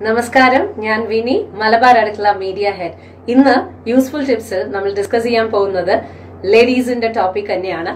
നമസ്കാരം ഞാൻ Vini Malabar Adukkala media head ഇന്ന് യൂസ്ഫുൾ ടിപ്സിൽ നമ്മൾ ഡിസ്കസ് ചെയ്യാൻ പോകുന്നത് ലേഡീസിന്റെ ടോപ്പിക് തന്നെയാണ്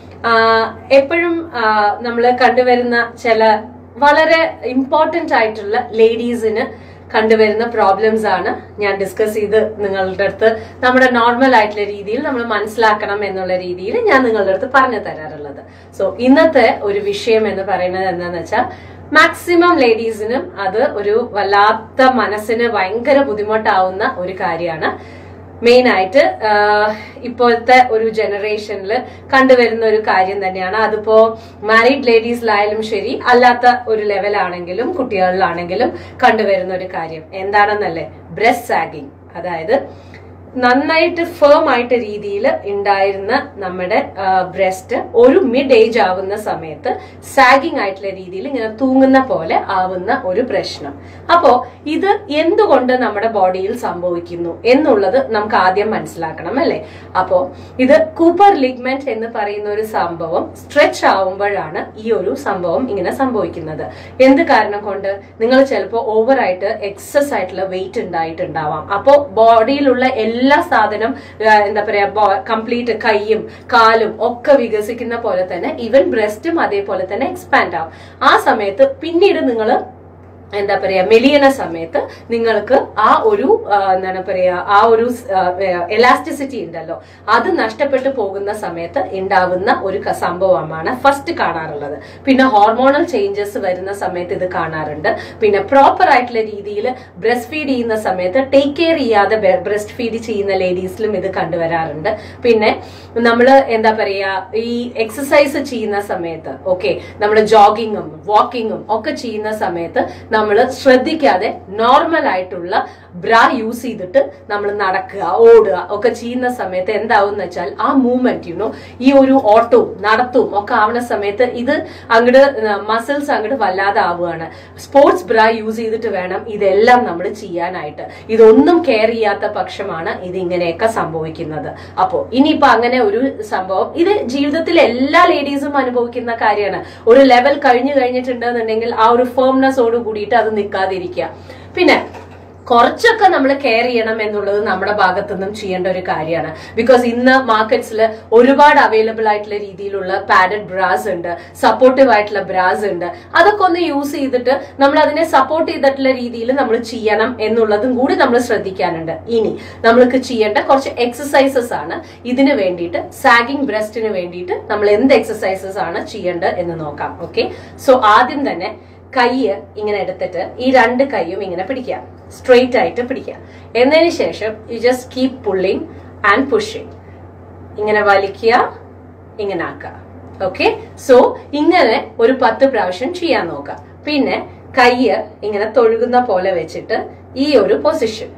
എപ്പോഴും നമ്മൾ കണ്ടുവരുന്ന ചില വളരെ ഇമ്പോർട്ടന്റ് ആയിട്ടുള്ള ലേഡീസിന് കണ്ടുവരുന്ന പ്രോബ്ലംസ് ആണ് ഞാൻ ഡിസ്കസ് ചെയ്ത് നിങ്ങളുടെ അടുത്ത് നമ്മുടെ നോർമൽ ആയിട്ടുള്ള രീതിയിൽ നമ്മൾ മനസ്സിലാക്കണം എന്നുള്ള രീതിയിൽ ഞാൻ നിങ്ങളുടെ അടുത്ത് പറഞ്ഞു തരാറുള്ളത് സോ ഇന്നത്തെ ഒരു വിഷയം എന്ന് പറയുന്നത് എന്താണെന്ന് വെച്ചാൽ മാക്സിമം ലേഡീസിനും അത് ഒരു വല്ലാത്ത മനസ്സിന് ഭയങ്കര ബുദ്ധിമുട്ടാവുന്ന ഒരു കാര്യമാണ് മെയിൻ ആയിട്ട് ഇപ്പോഴത്തെ ഒരു ജനറേഷനിൽ കണ്ടുവരുന്ന ഒരു കാര്യം തന്നെയാണ് അതിപ്പോ മാരീഡ് ലേഡീസിലായാലും ശരി അല്ലാത്ത ഒരു ലെവലാണെങ്കിലും കുട്ടികളിലാണെങ്കിലും കണ്ടുവരുന്ന ഒരു കാര്യം എന്താണെന്നല്ലേ ബ്രസ്റ്റ് സാഗിങ് അതായത് നന്നായിട്ട് ഫേം ആയിട്ട് രീതിയിൽ ഉണ്ടായിരുന്ന നമ്മുടെ ബ്രസ്റ്റ് ഒരു മിഡ് ഏജ് ആവുന്ന സമയത്ത് സാഗിങ് ആയിട്ടുള്ള രീതിയിൽ ഇങ്ങനെ തൂങ്ങുന്ന പോലെ ആവുന്ന ഒരു പ്രശ്നം അപ്പോ ഇത് എന്തുകൊണ്ട് നമ്മുടെ ബോഡിയിൽ സംഭവിക്കുന്നു എന്നുള്ളത് നമുക്ക് ആദ്യം മനസ്സിലാക്കണം അല്ലെ അപ്പോ ഇത് കൂപ്പർ ലിഗ്മെന്റ് എന്ന് പറയുന്ന ഒരു സംഭവം സ്ട്രെച്ച് ആവുമ്പോഴാണ് ഈ ഒരു സംഭവം ഇങ്ങനെ സംഭവിക്കുന്നത് എന്ത് കാരണം കൊണ്ട് നിങ്ങൾ ചിലപ്പോൾ ഓവറായിട്ട് എക്സസ് ആയിട്ടുള്ള വെയിറ്റ് ഉണ്ടായിട്ടുണ്ടാവാം അപ്പോ ബോഡിയിലുള്ള എല്ലാ സാധനം എന്താ പറയാ കംപ്ലീറ്റ് കൈയും കാലും ഒക്കെ വികസിക്കുന്ന പോലെ തന്നെ ഈവൻ ബ്രസ്റ്റും അതേപോലെ തന്നെ എക്സ്പാൻഡ് ആവും ആ സമയത്ത് പിന്നീട് നിങ്ങൾ എന്താ പറയാ മെലിയണ സമയത്ത് നിങ്ങൾക്ക് ആ ഒരു എന്താണ് പറയാ ആ ഒരു എലാസ്റ്റിസിറ്റി ഉണ്ടല്ലോ അത് നഷ്ടപ്പെട്ടു പോകുന്ന സമയത്ത് ഉണ്ടാവുന്ന ഒരു സംഭവമാണ് ഫസ്റ്റ് കാണാറുള്ളത് പിന്നെ ഹോർമോണൽ ചേഞ്ചസ് വരുന്ന സമയത്ത് ഇത് കാണാറുണ്ട് പിന്നെ പ്രോപ്പർ ആയിട്ടുള്ള രീതിയിൽ ബ്രസ്റ്റ് ഫീഡ് ചെയ്യുന്ന സമയത്ത് ടേക്ക് കെയർ ചെയ്യാതെ ബ്രസ്റ്റ് ഫീഡ് ചെയ്യുന്ന ലേഡീസിലും ഇത് കണ്ടുവരാറുണ്ട് പിന്നെ നമ്മൾ എന്താ പറയാ ഈ എക്സസൈസ് ചെയ്യുന്ന സമയത്ത് ഓക്കെ നമ്മൾ ജോഗിങ്ങും വാക്കിങ്ങും ഒക്കെ ചെയ്യുന്ന സമയത്ത് നമ്മൾ ശ്രദ്ധിക്കാതെ നോർമൽ ആയിട്ടുള്ള ബ്രാ യൂസ് ചെയ്തിട്ട് നമ്മൾ നടക്കുക ഓടുക ഒക്കെ ചെയ്യുന്ന സമയത്ത് എന്താവും വെച്ചാൽ ആ മൂവ്മെന്റ് യുനോ ഈ ഒരു ഓട്ടവും നടത്തവും ഒക്കെ ആവുന്ന സമയത്ത് ഇത് അങ്ങോട്ട് മസിൽസ് അങ്ങോട്ട് വല്ലാതെ ആവുകയാണ് സ്പോർട്സ് ബ്രാ യൂസ് ചെയ്തിട്ട് വേണം ഇതെല്ലാം നമ്മൾ ചെയ്യാനായിട്ട് ഇതൊന്നും കെയർ ചെയ്യാത്ത പക്ഷമാണ് ഇത് ഇങ്ങനെയൊക്കെ സംഭവിക്കുന്നത് അപ്പോ ഇനിയിപ്പോ അങ്ങനെ ഒരു സംഭവം ഇത് ജീവിതത്തിൽ എല്ലാ ലേഡീസും അനുഭവിക്കുന്ന കാര്യമാണ് ഒരു ലെവൽ കഴിഞ്ഞു കഴിഞ്ഞിട്ടുണ്ടെന്നുണ്ടെങ്കിൽ ആ ഒരു ഫേംനെസ്സോട് കൂടിയിട്ട് അത് നിൽക്കാതിരിക്കുക പിന്നെ കുറച്ചൊക്കെ നമ്മൾ കെയർ ചെയ്യണം എന്നുള്ളത് നമ്മുടെ ഭാഗത്തു നിന്നും ചെയ്യേണ്ട ഒരു കാര്യമാണ് ബിക്കോസ് ഇന്ന് മാർക്കറ്റ്സിൽ ഒരുപാട് അവൈലബിൾ ആയിട്ടുള്ള രീതിയിലുള്ള പാഡഡ് ബ്രാസ് ഉണ്ട് സപ്പോർട്ടീവ് ആയിട്ടുള്ള ബ്രാസ് ഉണ്ട് അതൊക്കെ ഒന്ന് യൂസ് ചെയ്തിട്ട് നമ്മൾ അതിനെ സപ്പോർട്ട് ചെയ്തിട്ടുള്ള രീതിയിൽ നമ്മൾ ചെയ്യണം എന്നുള്ളതും കൂടി നമ്മൾ ശ്രദ്ധിക്കാനുണ്ട് ഇനി നമ്മൾക്ക് ചെയ്യേണ്ട കുറച്ച് എക്സസൈസസ് ആണ് ഇതിന് വേണ്ടിയിട്ട് സാഗിങ് ബ്രസ്റ്റിന് വേണ്ടിയിട്ട് നമ്മൾ എന്ത് എക്സസൈസസ് ആണ് ചെയ്യേണ്ടത് എന്ന് നോക്കാം ഓക്കെ സോ ആദ്യം തന്നെ കൈ ഇങ്ങനെ എടുത്തിട്ട് ഈ രണ്ട് കൈയും ഇങ്ങനെ പിടിക്കാം സ്ട്രെയിറ്റ് ആയിട്ട് പിടിക്കുക എന്നതിന് ശേഷം you just keep pulling and pushing ഇങ്ങനെ വലിക്കുക ഇങ്ങനെ ആക്കുക ഓക്കെ സോ ഇങ്ങനെ ഒരു പത്ത് പ്രാവശ്യം ചെയ്യാൻ നോക്കുക പിന്നെ കൈ ഇങ്ങനെ തൊഴുകുന്ന പോലെ വെച്ചിട്ട് ഈ ഒരു പൊസിഷൻ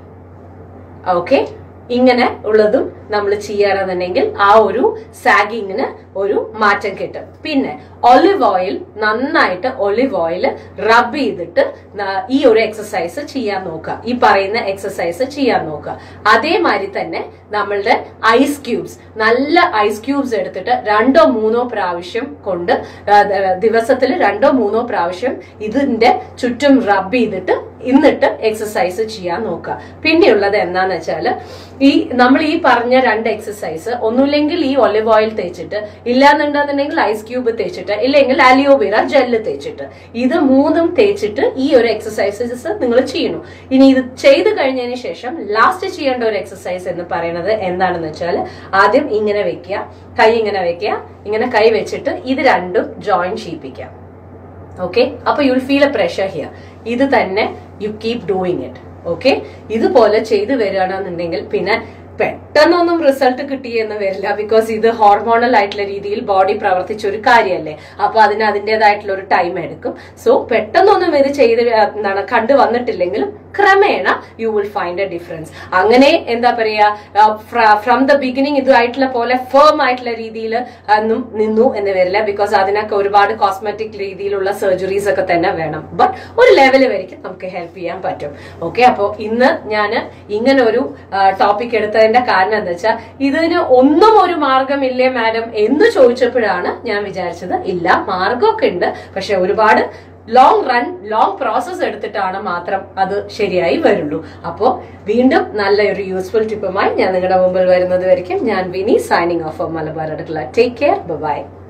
ഓക്കെ ഇങ്ങനെ ഉള്ളതും നമ്മൾ ചെയ്യുകയാണെന്നുണ്ടെങ്കിൽ ആ ഒരു സാഗിങ്ങിന് ഒരു മാറ്റം കിട്ടും പിന്നെ ഒലിവ് ഓയിൽ നന്നായിട്ട് ഒലിവ് ഓയിൽ റബ് ചെയ്തിട്ട് ഈ ഒരു എക്സസൈസ് ചെയ്യാൻ നോക്കുക ഈ പറയുന്ന എക്സസൈസ് ചെയ്യാൻ നോക്കുക അതേമാതിരി തന്നെ നമ്മളുടെ ഐസ് ക്യൂബ്സ് നല്ല ഐസ് ക്യൂബ്സ് എടുത്തിട്ട് രണ്ടോ മൂന്നോ പ്രാവശ്യം കൊണ്ട് ദിവസത്തിൽ രണ്ടോ മൂന്നോ പ്രാവശ്യം ഇതിന്റെ ചുറ്റും റബ് ചെയ്തിട്ട് എന്നിട്ട് എക്സസൈസ് ചെയ്യാൻ നോക്കുക പിന്നെയുള്ളത് എന്താന്ന് വെച്ചാൽ ഈ നമ്മൾ ഈ പറഞ്ഞ രണ്ട് എക്സസൈസ് ഒന്നുമില്ലെങ്കിൽ ഈ ഒലിവ് ഓയിൽ തേച്ചിട്ട് ഇല്ലാന്നുണ്ടെന്നുണ്ടെങ്കിൽ ഐസ് ക്യൂബ് തേച്ചിട്ട് ഇല്ലെങ്കിൽ അലിയോവേറ ജെല്ല് തേച്ചിട്ട് ഇത് മൂന്നും തേച്ചിട്ട് ഈ ഒരു എക്സസൈസസ് നിങ്ങൾ ചെയ്യണു ഇനി ഇത് ചെയ്തു കഴിഞ്ഞതിന് ശേഷം ലാസ്റ്റ് ചെയ്യേണ്ട ഒരു എക്സസൈസ് എന്ന് പറയുന്നത് എന്താണെന്ന് വെച്ചാൽ ആദ്യം ഇങ്ങനെ വെക്കുക കൈ ഇങ്ങനെ വെക്കുക ഇങ്ങനെ കൈ വെച്ചിട്ട് ഇത് രണ്ടും ജോയിൻ ചെയ്യിപ്പിക്കാം ഓക്കെ അപ്പൊ you feel a pressure here ഇത് തന്നെ you keep doing it okay ഇതുപോലെ ചെയ്തു വരികയാണെന്നുണ്ടെങ്കിൽ പിന്നെ പെട്ടെന്നൊന്നും റിസൾട്ട് കിട്ടിയെന്ന് വരില്ല ബിക്കോസ് ഇത് ഹോർമോണൽ ആയിട്ടുള്ള രീതിയിൽ ബോഡി പ്രവർത്തിച്ച ഒരു കാര്യമല്ലേ അപ്പൊ അതിന് അതിൻ്റെതായിട്ടുള്ള ഒരു ടൈം എടുക്കും സോ പെട്ടെന്നൊന്നും ഇത് ചെയ്ത് എന്താണ് കണ്ടു വന്നിട്ടില്ലെങ്കിലും ക്രമേണ you will find a difference അങ്ങനെ എന്താ പറയാ ഫ്രം ദ ബിഗിനിങ് ഇതുമായിട്ടുള്ള പോലെ ഫേം ആയിട്ടുള്ള രീതിയിൽ ഒന്നും നിന്നു എന്ന് വരില്ല ബിക്കോസ് അതിനൊക്കെ ഒരുപാട് കോസ്മെറ്റിക് രീതിയിലുള്ള സർജറീസ് ഒക്കെ തന്നെ വേണം ബട്ട് ഒരു ലെവൽ വരയ്ക്ക് നമുക്ക് ഹെൽപ്പ് ചെയ്യാൻ പറ്റും ഓക്കെ അപ്പോൾ ഇന്ന് ഞാൻ ഇങ്ങനെ ഒരു ടോപ്പിക് എടുത്തതിന്റെ കാരണം എന്താ വെച്ചാൽ ഇതിന് ഒന്നും ഒരു മാർഗമില്ലേ മാഡം എന്ന് ചോദിച്ചപ്പോഴാണ് ഞാൻ വിചാരിച്ചത് ഇല്ല മാർഗമൊക്കെ ഉണ്ട് പക്ഷെ ഒരുപാട് ലോങ് റൺ ലോങ് പ്രോസസ് എടുത്തിട്ടാണ് മാത്രം അത് ശരിയായി വരുള്ളൂ അപ്പോൾ വീണ്ടും നല്ലൊരു യൂസ്ഫുൾ ടിപ്പുമായി ഞാൻ നിങ്ങളുടെ മുമ്പിൽ വരുന്നത് വരയ്ക്കും ഞാൻ വിനി സൈനിങ് ഓഫ് മലബാർ അടുക്കള ടേക്ക് കെയർ ബൈ